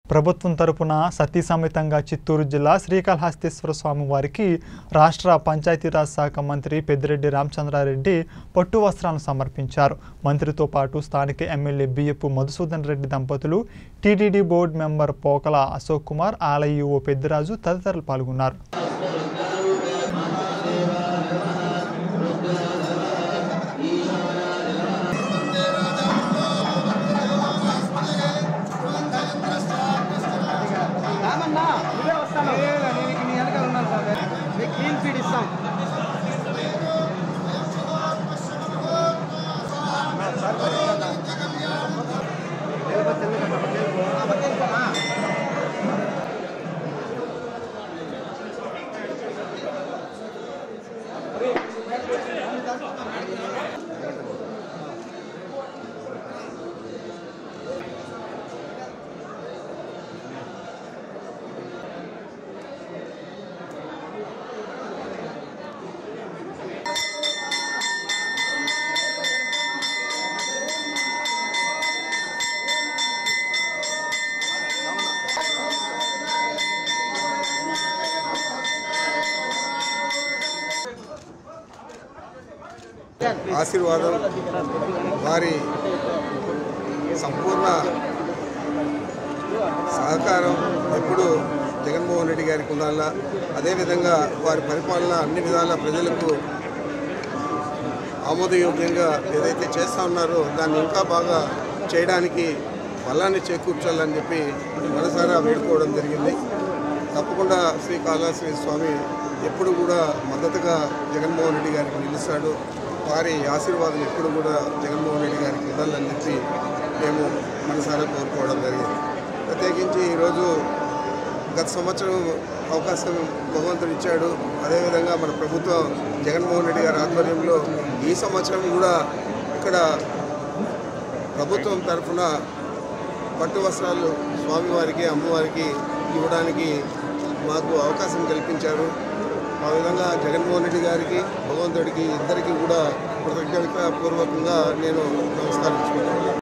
ప్రభుత్వం తరపున సతీ సమేతంగా చిత్తూరు జిల్లా శ్రీకాళహస్తీశ్వర స్వామి వారికి రాష్ట్ర పంచాయతీరాజ్ శాఖ మంత్రి పెద్దిరెడ్డి రామచంద్రారెడ్డి పట్టు వస్త్రాలను సమర్పించారు మంత్రితో పాటు స్థానిక ఎమ్మెల్యే బియ్యపు మధుసూదన్ రెడ్డి దంపతులు TTD board member Pokala Ashok Kumar ఆలయ ఓ పెద్దిరాజు తదితరులు పాల్గొన్నారు రామన్నా నువ్వే వస్తాను నేను నీ వెనకాల ఉన్నాను స్వామి మీకు క్లీన్ ఫీడ్ ఇస్తాం ఆశీర్వాదం వారి సంపూర్ణ సహకారం ఎప్పుడు జగన్మోహన్ రెడ్డి గారికి ఉండాలా అదేవిధంగా వారి పరిపాలన అన్ని విధాల ప్రజలకు ఆమోదయోగ్యంగా ఏదైతే చేస్తూ ఉన్నారో దాన్ని ఇంకా బాగా చేయడానికి బలాన్ని చేకూర్చాలని చెప్పి మనసారా వేడుకోవడం జరిగింది తప్పకుండా శ్రీ కాళాశ్రీ స్వామి ఎప్పుడు కూడా మద్దతుగా జగన్మోహన్ రెడ్డి గారికి నిలుస్తాడు వారి ఆశీర్వాదం ఎప్పుడు కూడా జగన్మోహన్ రెడ్డి గారికి ఉండాలని చెప్పి మేము మనసారా కోరుకోవడం జరిగింది ప్రత్యేకించి ఈరోజు గత సంవత్సరం అవకాశం భగవంతుడు ఇచ్చాడు అదేవిధంగా మన ప్రభుత్వం జగన్మోహన్ రెడ్డి గారి ఆధ్వర్యంలో ఈ సంవత్సరం కూడా ఇక్కడ ప్రభుత్వం తరఫున పట్టు వస్త్రాలు స్వామివారికి అమ్మవారికి ఇవ్వడానికి మాకు అవకాశం కల్పించారు ఆ విధంగా జగన్మోహన్ రెడ్డి గారికి భగవంతుడికి ఇద్దరికి కూడా కృతజ్ఞత పూర్వకంగా నేను నమస్కరించుకుంటున్నాను